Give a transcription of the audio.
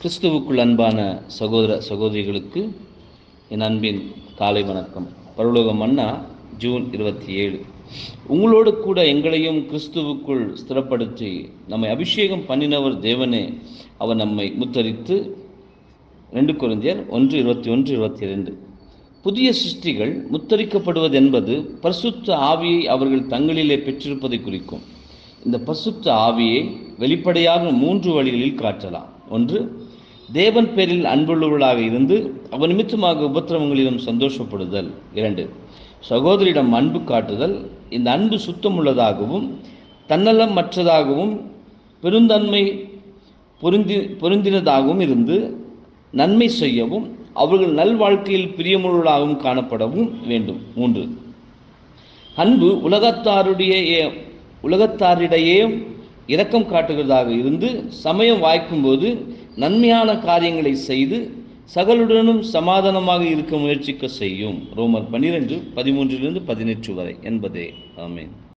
கிறிஸ்துவுக்குள் அன்பான சகோதர சகோதரிகளுக்கு என் அன்பின் காலை வணக்கம் பரலோக மன்னா ஜூன் இருபத்தி ஏழு உங்களோடு கூட எங்களையும் கிறிஸ்துவுக்குள் ஸ்திரப்படுத்தி நம்மை அபிஷேகம் பண்ணினவர் தேவனே அவர் நம்மை முத்தரித்து ரெண்டு குருந்தியர் ஒன்று இருபத்தி ஒன்று இருபத்தி ரெண்டு புதிய சிருஷ்டிகள் முத்தரிக்கப்படுவது என்பது பரிசுத்த ஆவியை அவர்கள் தங்களிலே பெற்றிருப்பதை குறிக்கும் இந்த பரிசுத்த ஆவியை வெளிப்படையாக மூன்று வழிகளில் காட்டலாம் ஒன்று தேவன் பேரில் அன்புள்ளவர்களாக இருந்து அவன் நிமித்தமாக உபத்திரவங்களிலும் சந்தோஷப்படுதல் இரண்டு சகோதரியிடம் அன்பு காட்டுதல் இந்த அன்பு சுத்தமுள்ளதாகவும் தன்னலம் மற்றதாகவும் பெருந்தன்மை பொருந்தி பொருந்தினதாகவும் இருந்து நன்மை செய்யவும் அவர்கள் நல்வாழ்க்கையில் பிரியமுள்ளவர்களாகவும் காணப்படவும் வேண்டும் மூன்று அன்பு உலகத்தாருடைய உலகத்தாரிடையே இரக்கம் காட்டுகிறதாக இருந்து சமயம் வாய்க்கும்போது நன்மையான காரியங்களை செய்து சகலுடனும் சமாதானமாக இருக்க முயற்சிக்க செய்யும் ரோமர் பன்னிரெண்டு பதிமூன்றிலிருந்து பதினெட்டு வரை என்பதே ஆமேன்